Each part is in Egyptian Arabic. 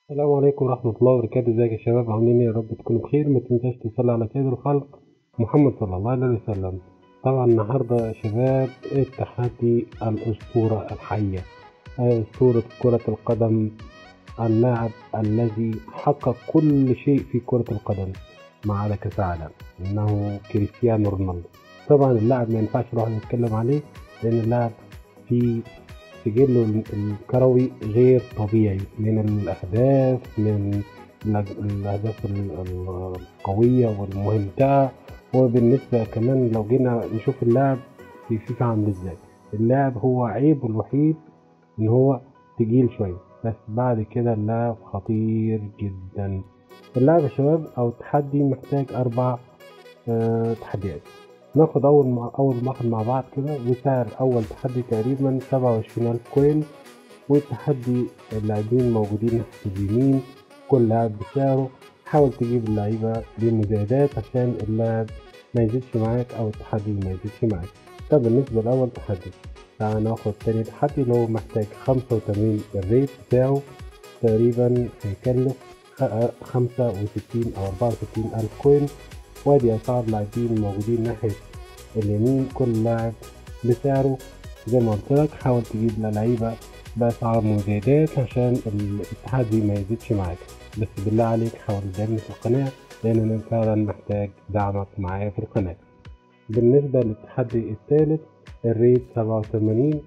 السلام عليكم ورحمة الله وبركاته ازيك يا شباب عاملين ايه يا رب تكونوا بخير ما تنساش تصلي على سيد الخلق محمد صلى الله عليه وسلم طبعا النهاردة يا شباب التحدي الأسطورة الحية أي أسطورة كرة القدم اللاعب الذي حقق كل شيء في كرة القدم ما عدا كأس العالم إنه كريستيانو رونالدو طبعا اللاعب ما ينفعش الواحد يتكلم عليه لأن اللاعب في سجله الكروي غير طبيعي من الأهداف من الأهداف القوية والممتعة وبالنسبة كمان لو جينا نشوف اللاعب في فيفا عامل ازاي اللاعب هو عيبه الوحيد ان هو تقيل شوية بس بعد كده اللاعب خطير جدا اللاعب يا شباب او التحدي محتاج اربع اه تحديات ناخد أول مع أول واحد مع بعض كده وسعر أول تحدي تقريبا سبعة وعشرين ألف كوين والتحدي اللاعبين الموجودين ناحية اليمين كل لاعب بسعره حاول تجيب اللعيبة بمزايدات عشان اللاعب ما يزيدش معاك أو التحدي ما يزيدش معاك ده بالنسبة لأول تحدي تعال ناخد تاني تحدي اللي هو محتاج خمسة وتمانين الريت بتاعه تقريبا هيكلف خمسة وستين أو أربعة وستين ألف كوين وادي أسعار اللاعبين الموجودين ناحية اليمين كل لاعب بسعره زي ما قلت لك حاول تجيب لعيبة بأسعار مزايدات عشان التحدي ما يزيدش معاك بس بالله عليك حاول تدعمني في القناة لأن أنا فعلا محتاج دعمك معايا في القناة بالنسبة للتحدي الثالث الريت سبعة وثمانين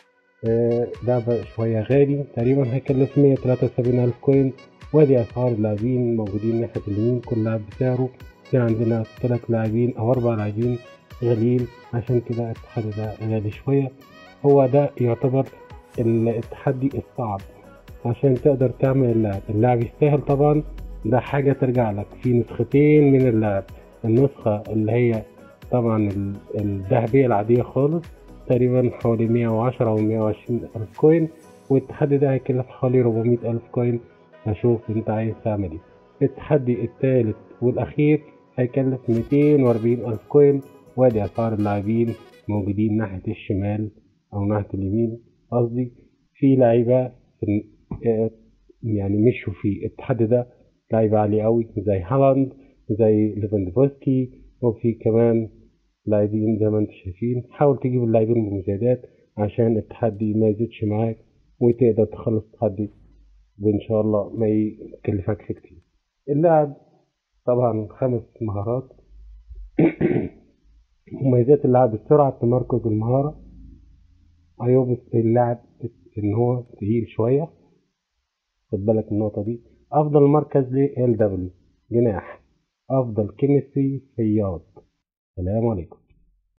ده بقى شوية غالي تقريبا هيكلف مية تلاتة وسبعين ألف كوين وادي أسعار اللاعبين الموجودين ناحية اليمين كل لاعب بسعره في عندنا تلات لاعبين أو أربع لاعبين غاليين عشان كده التحدي ده غالي شوية هو ده يعتبر التحدي الصعب عشان تقدر تعمل اللاعب اللاعب يستاهل طبعا ده حاجة ترجع لك في نسختين من اللاعب النسخة اللي هي طبعا الذهبية العادية خالص تقريبا حوالي مية وعشرة أو مية وعشرين ألف كوين والتحدي ده هيكلف حوالي ربعمية ألف كوين هشوف انت عايز تعمل ايه التحدي التالت والأخير هيكلف ميتين وأربعين ألف كوين وادي أسعار اللاعبين موجودين ناحية الشمال أو ناحية اليمين قصدي في لعيبة يعني مشوا في التحدي ده لعيبة عالية أوي زي هالاند زي ليفاندوفسكي وفي كمان لاعبين زي ما انتم شايفين حاول تجيب اللاعبين بمزايدات عشان التحدي ما يزيدش معاك وتقدر تخلص التحدي وإن شاء الله ما يكلفكش كتير اللاعب طبعا خمس مهارات مميزات اللاعب السرعة التمركز المهارة عيوب اللاعب إن هو تقيل شوية خد بالك من النقطة دي أفضل مركز ليه ال دبليو جناح أفضل كيمستري صياد السلام عليكم